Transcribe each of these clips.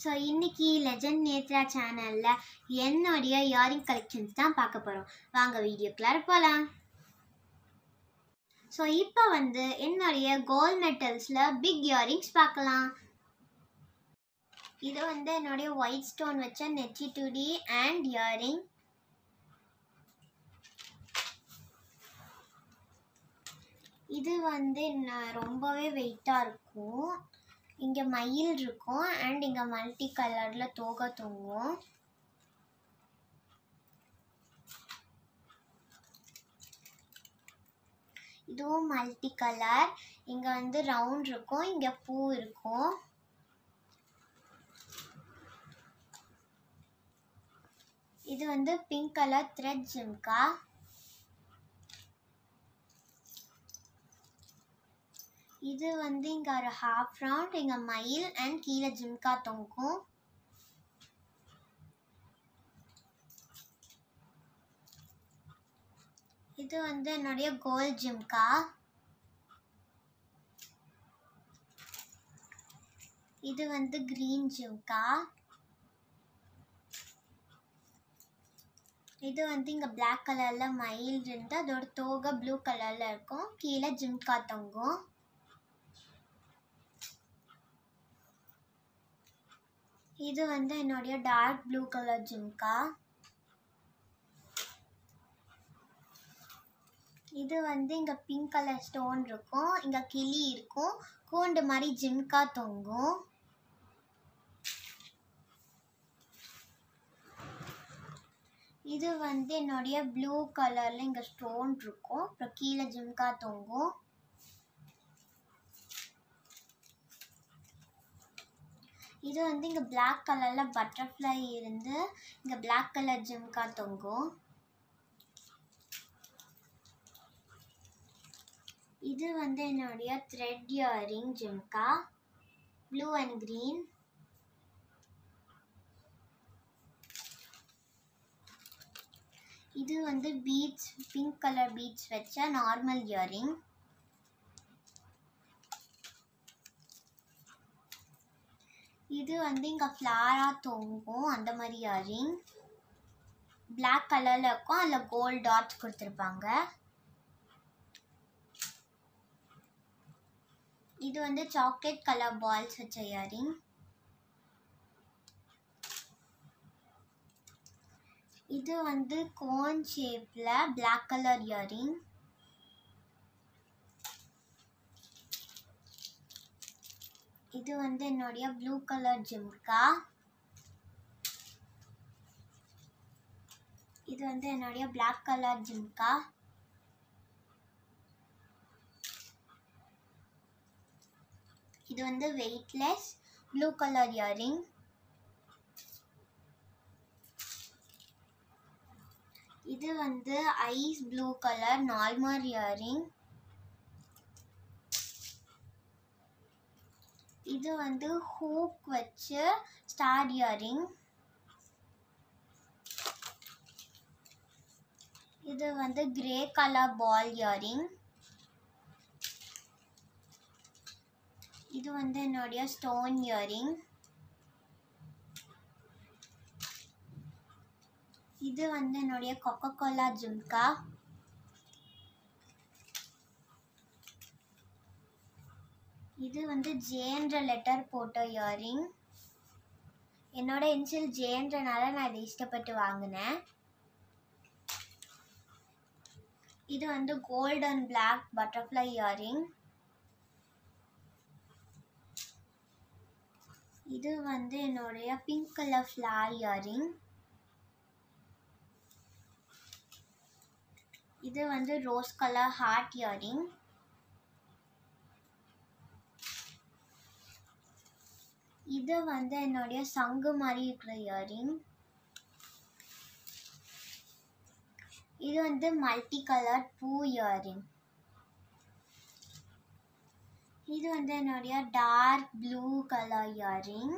so இன்னைக்கு legend Nethra சேனலில் என்னுடைய இயரிங் கலெக்ஷன்ஸ் தான் பார்க்க போகிறோம் வாங்க வீடியோக்குள்ளார போகலாம் ஸோ இப்போ வந்து என்னுடைய கோல்ட் மெட்டல்ஸில் பிக் இயரிங்ஸ் பார்க்கலாம் இது வந்து என்னுடைய ஒயிட் ஸ்டோன் வச்ச நெச்சி டுடி அண்ட் இயரிங் இது வந்து ந- ரொம்பவே வெயிட்டாக இருக்கும் இங்கே மயில் இருக்கும் அண்ட் இங்கே மல்டி கலரில் தோகை தொங்கும் இதுவும் மல்டி கலர் இங்கே வந்து ரவுண்ட் இருக்கும் இங்கே பூ இருக்கும் இது வந்து பிங்க் கலர் த்ரெட் ஜிம்கா இது வந்து இங்கே ஒரு ஹாஃப் ரவுண்ட் இங்கே மயில் அண்ட் கீழே ஜிம்கா தொங்கும் இது வந்து என்னுடைய கோல் ஜிம்கா இது வந்து கிரீன் ஜிம்கா இது வந்து இங்கே பிளாக் கலரில் மயில் இருந்து அதோட தோகை ப்ளூ கலரில் இருக்கும் கீழே ஜிம்கா தொங்கும் இது வந்து என்னுடைய டார்க் ப்ளூ கலர் ஜிம்கா இது வந்து இங்கே பிங்க் கலர் ஸ்டோன் இருக்கும் இங்கே கிளி இருக்கும் கூண்டு மாதிரி ஜிம்கா தொங்கும் இது வந்து என்னுடைய ப்ளூ கலரில் இங்கே ஸ்டோன் இருக்கும் அப்புறம் கீழே ஜிம்கா தொங்கும் இது வந்து இங்கே Black கலரில் பட்டர்ஃப்ளை இருந்து இங்கே Black கலர் ஜிம்கா தொங்கும் இது வந்து என்னுடைய thread earring jhumka blue and green இது வந்து பீட்ஸ் பிங்க் கலர் பீட்ஸ் வச்ச நார்மல் இயரிங் இது வந்து இங்கே ஃப்ளாராக தொங்கும் அந்த மாதிரி இயரிங் Black கலரில் இருக்கும் அதில் கோல்ட் டாட்ஸ் கொடுத்துருப்பாங்க இது வந்து சாக்லேட் கலர் பால்ஸ் வச்ச இயரிங் இது வந்து கோன் ஷேப்பில் Black கலர் இயரிங் இது வந்து என்னுடைய ப்ளூ கலர் ஜிம்கா இது வந்து என்னுடைய Black கலர் ஜிம்கா இது வந்து வெயிட்லெஸ் ப்ளூ கலர் இயரிங் இது வந்து ice blue colour normal earring இது வந்து ஹூக் வச்சு ஸ்டார் இயரிங் இது வந்து கிரே கலர் பால் இயரிங் இது வந்து என்னுடைய ஸ்டோன் இயரிங் இது வந்து என்னுடைய கொக்கோ கோலா ஜும்கா இது வந்து ஜேன்ற லெட்டர் போட்ட இயரிங் என்னோட இன்சியல் ஜேன்றனால நான் இதை இஷ்டப்பட்டு வாங்கினேன் இது வந்து கோல்டன் பிளாக் பட்டர்ஃப்ளை இயரிங் இது வந்து என்னுடைய பிங்க் கலர் ஃப்ளார் இயரிங் இது வந்து ரோஸ் கலர் ஹார்ட் இயரிங் இது வந்து என்னுடைய சங்கு மாதிரி இருக்கிற இயரிங் இது வந்து மல்டி கலர் பூ இயரிங் இது வந்து என்னுடைய dark blue colour earring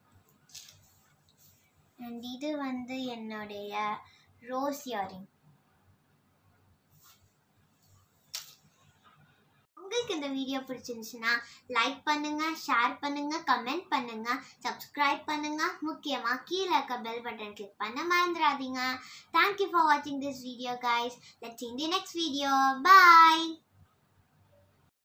and இது வந்து என்னுடைய ரோஸ் இயரிங் உங்கள் உங்களுக்கு இந்த வீடியோ பிடிச்சிருந்துச்சுன்னா லைக் பண்ணுங்க ஷேர் பண்ணுங்க கமெண்ட் பண்ணுங்க சப்ஸ்கிரைப் பண்ணுங்க முக்கியமா கீழே இருக்க பெல் பட்டன் கிளிக் பண்ண மறந்துடாதீங்க தேங்க்யூ ஃபார் வாட்சிங் this video guys let's in the next video bye